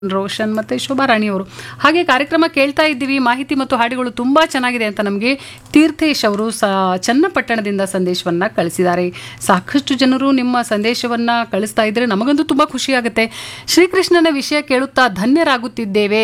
ರೋಷನ್ ಮತ್ತು ಶೋಭಾ ರಾಣಿಯವರು ಹಾಗೆ ಕಾರ್ಯಕ್ರಮ ಕೇಳ್ತಾ ಇದ್ದೀವಿ ಮಾಹಿತಿ ಮತ್ತು ಹಾಡುಗಳು ತುಂಬ ಚೆನ್ನಾಗಿದೆ ಅಂತ ನಮಗೆ ತೀರ್ಥೇಶ್ ಅವರು ಸ ಚನ್ನಪಟ್ಟಣದಿಂದ ಸಂದೇಶವನ್ನು ಕಳಿಸಿದ್ದಾರೆ ಸಾಕಷ್ಟು ಜನರು ನಿಮ್ಮ ಸಂದೇಶವನ್ನು ಕಳಿಸ್ತಾ ಇದ್ದರೆ ನಮಗಂತೂ ತುಂಬ ಖುಷಿಯಾಗುತ್ತೆ ಶ್ರೀಕೃಷ್ಣನ ವಿಷಯ ಕೇಳುತ್ತಾ ಧನ್ಯರಾಗುತ್ತಿದ್ದೇವೆ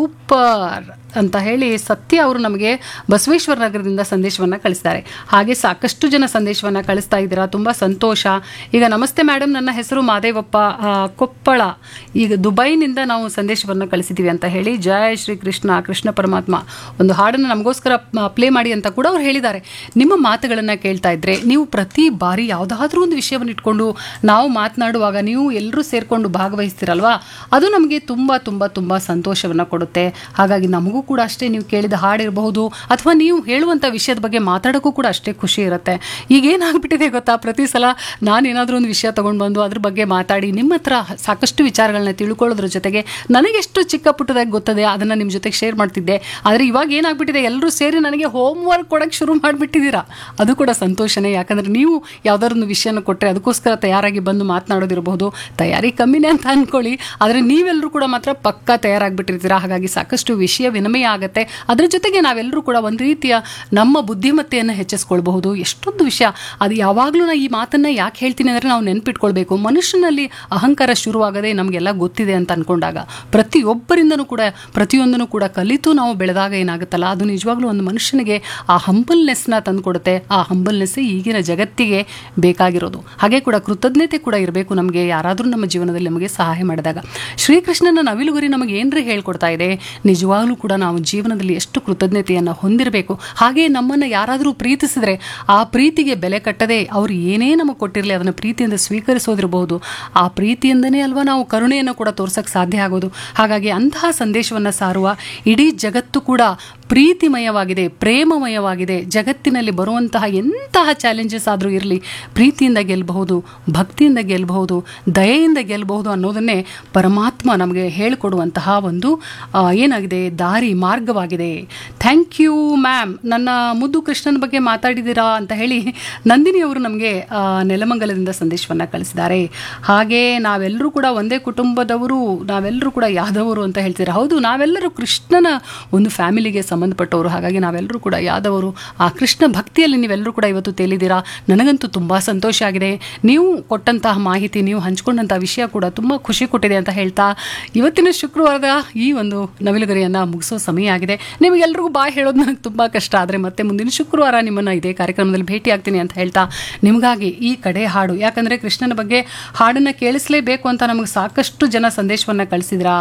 ಸೂಪರ್ ಅಂತ ಹೇಳಿ ಸತ್ಯ ಅವರು ನಮಗೆ ಬಸವೇಶ್ವರ ನಗರದಿಂದ ಸಂದೇಶವನ್ನು ಕಳಿಸ್ತಾರೆ ಹಾಗೆ ಸಾಕಷ್ಟು ಜನ ಸಂದೇಶವನ್ನು ಕಳಿಸ್ತಾ ಇದ್ದೀರಾ ತುಂಬ ಸಂತೋಷ ಈಗ ನಮಸ್ತೆ ಮೇಡಮ್ ನನ್ನ ಹೆಸರು ಮಾದೇವಪ್ಪ ಆ, ಕೊಪ್ಪಳ ಈಗ ದುಬೈನಿಂದ ನಾವು ಸಂದೇಶವನ್ನು ಕಳಿಸಿದ್ದೀವಿ ಅಂತ ಹೇಳಿ ಜಯ ಶ್ರೀ ಕೃಷ್ಣ ಕೃಷ್ಣ ಪರಮಾತ್ಮ ಒಂದು ಹಾಡನ್ನು ನಮಗೋಸ್ಕರ ಪ್ಲೇ ಮಾಡಿ ಅಂತ ಕೂಡ ಅವ್ರು ಹೇಳಿದ್ದಾರೆ ನಿಮ್ಮ ಮಾತುಗಳನ್ನು ಕೇಳ್ತಾ ಇದ್ರೆ ನೀವು ಪ್ರತಿ ಬಾರಿ ಯಾವುದಾದ್ರೂ ಒಂದು ವಿಷಯವನ್ನು ಇಟ್ಕೊಂಡು ನಾವು ಮಾತನಾಡುವಾಗ ನೀವು ಎಲ್ಲರೂ ಸೇರಿಕೊಂಡು ಭಾಗವಹಿಸ್ತೀರಲ್ವಾ ಅದು ನಮಗೆ ತುಂಬ ತುಂಬ ತುಂಬ ಸಂತೋಷವನ್ನು ಕೊಡುತ್ತೆ ಹಾಗಾಗಿ ನಮಗೂ ಕೂಡ ಅಷ್ಟೇ ನೀವು ಕೇಳಿದ ಹಾಡಿರಬಹುದು ಅಥವಾ ನೀವು ಹೇಳುವಂಥ ವಿಷಯದ ಬಗ್ಗೆ ಮಾತಾಡೋಕ್ಕೂ ಕೂಡ ಅಷ್ಟೇ ಖುಷಿ ಇರುತ್ತೆ ಈಗ ಏನಾಗ್ಬಿಟ್ಟಿದೆ ಗೊತ್ತಾ ಪ್ರತಿ ಸಲ ನಾನು ಏನಾದರೂ ಒಂದು ವಿಷಯ ತೊಗೊಂಡು ಬಂದು ಅದ್ರ ಬಗ್ಗೆ ಮಾತಾಡಿ ನಿಮ್ಮ ಹತ್ರ ಸಾಕಷ್ಟು ವಿಚಾರಗಳನ್ನ ತಿಳ್ಕೊಳ್ಳೋದ್ರ ಜೊತೆಗೆ ನನಗೆಷ್ಟು ಚಿಕ್ಕ ಪುಟ್ಟದಾಗಿ ಗೊತ್ತದೆ ಅದನ್ನು ನಿಮ್ಮ ಜೊತೆಗೆ ಶೇರ್ ಮಾಡ್ತಿದ್ದೆ ಆದರೆ ಇವಾಗ ಏನಾಗ್ಬಿಟ್ಟಿದೆ ಎಲ್ಲರೂ ಸೇರಿ ನನಗೆ ಹೋಮ್ ವರ್ಕ್ ಕೊಡೋಕ್ಕೆ ಶುರು ಮಾಡಿಬಿಟ್ಟಿದ್ದೀರಾ ಅದು ಕೂಡ ಸಂತೋಷನೇ ಯಾಕಂದರೆ ನೀವು ಯಾವ್ದಾದ್ರು ಒಂದು ವಿಷಯನ ಕೊಟ್ಟರೆ ಅದಕ್ಕೋಸ್ಕರ ತಯಾರಾಗಿ ಬಂದು ಮಾತನಾಡೋದಿರಬಹುದು ತಯಾರಿ ಕಮ್ಮಿನೇ ಅಂತ ಅಂದ್ಕೊಳ್ಳಿ ಆದರೆ ನೀವೆಲ್ಲರೂ ಕೂಡ ಮಾತ್ರ ಪಕ್ಕಾ ತಯಾರಾಗಿಬಿಟ್ಟಿರ್ತೀರಾ ಹಾಗಾಗಿ ಸಾಕಷ್ಟು ವಿಷಯ ವಿನಿಮಯ ಆಗುತ್ತೆ ಅದರ ಜೊತೆಗೆ ನಾವೆಲ್ಲರೂ ಕೂಡ ಒಂದು ರೀತಿಯ ನಮ್ಮ ಬುದ್ಧಿಮತ್ತೆಯನ್ನು ಹೆಚ್ಚಿಸ್ಕೊಳ್ಬಹುದು ಎಷ್ಟೊಂದು ವಿಷಯ ಅದು ಯಾವಾಗಲೂ ನಾ ಈ ಮಾತನ್ನು ಯಾಕೆ ಹೇಳ್ತೀನಿ ಅಂದರೆ ನಾವು ನೆನ್ಪಿಟ್ಕೊಳ್ಬೇಕು ಮನುಷ್ಯನಲ್ಲಿ ಅಹಂಕಾರ ಶುರುವಾಗದೆ ನಮಗೆಲ್ಲ ಗೊತ್ತಿದೆ ಅಂತ ಅಂದ್ಕೊಂಡಾಗ ಪ್ರತಿಯೊಬ್ಬರಿಂದನೂ ಕೂಡ ಪ್ರತಿಯೊಂದನ್ನು ಕೂಡ ಕಲಿತು ನಾವು ಬೆಳೆದಾಗ ಏನಾಗುತ್ತಲ್ಲ ಅದು ನಿಜವಾಗ್ಲೂ ಒಂದು ಮನುಷ್ಯನಿಗೆ ಆ ಹಂಬಲ್ನೆಸ್ನ ತಂದುಕೊಡುತ್ತೆ ಆ ಹಂಬಲ್ನೆಸ್ ಈಗಿನ ಜಗತ್ತಿಗೆ ಬೇಕಾಗಿರೋದು ಹಾಗೆ ಕೂಡ ಕೃತಜ್ಞತೆ ಕೂಡ ಇರಬೇಕು ನಮಗೆ ಯಾರಾದರೂ ನಮ್ಮ ಜೀವನದಲ್ಲಿ ನಮಗೆ ಸಹಾಯ ಮಾಡಿದಾಗ ಶ್ರೀಕೃಷ್ಣನ ನವಿಲುಗುರಿ ನಮಗೆ ಏನ್ರಿ ಹೇಳ್ಕೊಡ್ತಾ ಇದೆ ನಿಜವಾಗ್ಲೂ ಕೂಡ ನಾವು ಜೀವನದಲ್ಲಿ ಎಷ್ಟು ಕೃತಜ್ಞತೆಯನ್ನು ಹೊಂದಿರಬೇಕು ಹಾಗೆ ನಮ್ಮನ್ನು ಯಾರಾದರೂ ಪ್ರೀತಿಸಿದ್ರೆ ಆ ಪ್ರೀತಿಗೆ ಬೆಲೆ ಕಟ್ಟದೆ ಅವ್ರು ಏನೇ ನಮಗೆ ಕೊಟ್ಟಿರಲಿ ಅದನ್ನು ಪ್ರೀತಿಯಿಂದ ಸ್ವೀಕರಿಸೋದಿರಬಹುದು ಆ ಪ್ರೀತಿಯಿಂದನೇ ಅಲ್ವಾ ನಾವು ಕರುಣೆಯನ್ನು ಕೂಡ ತೋರ್ಸಕ್ಕೆ ಸಾಧ್ಯ ಆಗೋದು ಹಾಗಾಗಿ ಅಂತಹ ಸಂದೇಶವನ್ನು ಸಾರುವ ಇಡೀ ಜಗತ್ತು ಕೂಡ ಪ್ರೀತಿಮಯವಾಗಿದೆ ಪ್ರೇಮಮಯವಾಗಿದೆ ಜಗತ್ತಿನಲ್ಲಿ ಬರುವಂತಹ ಎಂತಹ ಚಾಲೆಂಜಸ್ ಆದರೂ ಇರಲಿ ಪ್ರೀತಿಯಿಂದ ಗೆಲ್ಲಬಹುದು ಭಕ್ತಿಯಿಂದ ಗೆಲ್ಲಬಹುದು ದಯೆಯಿಂದ ಗೆಲ್ಲಬಹುದು ಅನ್ನೋದನ್ನೇ ಪರಮಾತ್ಮ ನಮಗೆ ಹೇಳಿಕೊಡುವಂತಹ ಒಂದು ಆ, ಏನಾಗಿದೆ ದಾರಿ ಮಾರ್ಗವಾಗಿದೆ ಥ್ಯಾಂಕ್ ಯು ಮ್ಯಾಮ್ ನನ್ನ ಮುದ್ದು ಕೃಷ್ಣನ ಬಗ್ಗೆ ಮಾತಾಡಿದ್ದೀರಾ ಅಂತ ಹೇಳಿ ನಂದಿನಿ ಅವರು ನಮಗೆ ಆ, ನೆಲಮಂಗಲದಿಂದ ಸಂದೇಶವನ್ನು ಕಳಿಸಿದ್ದಾರೆ ಹಾಗೆ ನಾವೆಲ್ಲರೂ ಕೂಡ ಒಂದೇ ಕುಟುಂಬದವರು ನಾವೆಲ್ಲರೂ ಕೂಡ ಯಾದವರು ಅಂತ ಹೇಳ್ತೀರಾ ಹೌದು ನಾವೆಲ್ಲರೂ ಕೃಷ್ಣನ ಒಂದು ಫ್ಯಾಮಿಲಿಗೆ ಸಂಬಂಧಪಟ್ಟವರು ಹಾಗಾಗಿ ನಾವೆಲ್ಲರೂ ಕೂಡ ಯಾದವರು ಆ ಕೃಷ್ಣ ಭಕ್ತಿಯಲ್ಲಿ ನೀವೆಲ್ಲರೂ ಕೂಡ ಇವತ್ತು ತೇಲಿದ್ದೀರಾ ನನಗಂತೂ ತುಂಬ ಸಂತೋಷ ಆಗಿದೆ ನೀವು ಕೊಟ್ಟಂತಹ ಮಾಹಿತಿ ನೀವು ಹಂಚ್ಕೊಂಡಂತಹ ವಿಷಯ ಕೂಡ ತುಂಬ ಖುಷಿ ಕೊಟ್ಟಿದೆ ಅಂತ ಹೇಳ್ತಾ ಇವತ್ತಿನ ಶುಕ್ರವಾರದ ಈ ಒಂದು ನವಿಲುಗರಿಯನ್ನು ಮುಗಿಸೋ ಸಮಯ ಆಗಿದೆ ನಿಮಗೆಲ್ರಿಗೂ ಬಾಯ್ ಹೇಳೋದು ನನಗೆ ತುಂಬ ಕಷ್ಟ ಆದರೆ ಮತ್ತೆ ಮುಂದಿನ ಶುಕ್ರವಾರ ನಿಮ್ಮನ್ನು ಇದೇ ಕಾರ್ಯಕ್ರಮದಲ್ಲಿ ಭೇಟಿ ಆಗ್ತೀನಿ ಅಂತ ಹೇಳ್ತಾ ನಿಮಗಾಗಿ ಈ ಕಡೆ ಹಾಡು ಯಾಕಂದರೆ ಕೃಷ್ಣನ ಬಗ್ಗೆ ಹಾಡನ್ನು ಕೇಳಿಸ್ಲೇಬೇಕು ಅಂತ ನಮಗೆ ಸಾಕಷ್ಟು ಜನ ಸಂದೇಶವನ್ನು ಕಳಿಸಿದ್ರಾ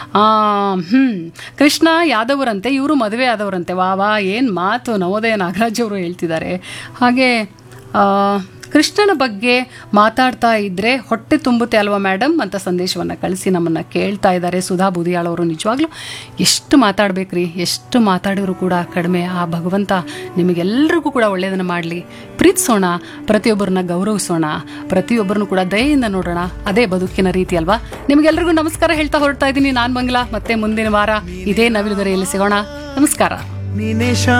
ಹ್ಞೂ ಕೃಷ್ಣ ಯಾದವರಂತೆ ಇವರು ಮದುವೆ ಆದವರಂತೆ ವಾ ವಾ ಏನು ಮಾತು ನವೋದಯ ನಾಗರಾಜ್ ಅವರು ಹೇಳ್ತಿದ್ದಾರೆ ಹಾಗೆ ಆ, ಕೃಷ್ಣನ ಬಗ್ಗೆ ಮಾತಾಡ್ತಾ ಇದ್ದರೆ ಹೊಟ್ಟೆ ತುಂಬುತ್ತೆ ಅಲ್ವಾ ಮೇಡಮ್ ಅಂತ ಸಂದೇಶವನ್ನು ಕಳಿಸಿ ನಮ್ಮನ್ನು ಕೇಳ್ತಾ ಇದ್ದಾರೆ ಸುಧಾ ಬುದಿಯಾಳ್ ಅವರು ನಿಜವಾಗ್ಲೂ ಎಷ್ಟು ಮಾತಾಡ್ಬೇಕ್ರಿ ಎಷ್ಟು ಮಾತಾಡಿದ್ರು ಕೂಡ ಕಡಿಮೆ ಆ ಭಗವಂತ ನಿಮಗೆಲ್ಲರಿಗೂ ಕೂಡ ಒಳ್ಳೆಯದನ್ನು ಮಾಡಲಿ ಪ್ರೀತಿಸೋಣ ಪ್ರತಿಯೊಬ್ಬರನ್ನ ಗೌರವಿಸೋಣ ಪ್ರತಿಯೊಬ್ಬರನ್ನು ಕೂಡ ದಯೆಯಿಂದ ನೋಡೋಣ ಅದೇ ಬದುಕಿನ ರೀತಿ ಅಲ್ವಾ ನಿಮಗೆಲ್ಲರಿಗೂ ನಮಸ್ಕಾರ ಹೇಳ್ತಾ ಹೊರಡ್ತಾ ಇದ್ದೀನಿ ನಾನು ಮಂಗಲ ಮತ್ತೆ ಮುಂದಿನ ವಾರ ಇದೇ ನವಿಲುಗರೆಯಲ್ಲಿ ಸಿಗೋಣ ನಮಸ್ಕಾರ ನೀನೇ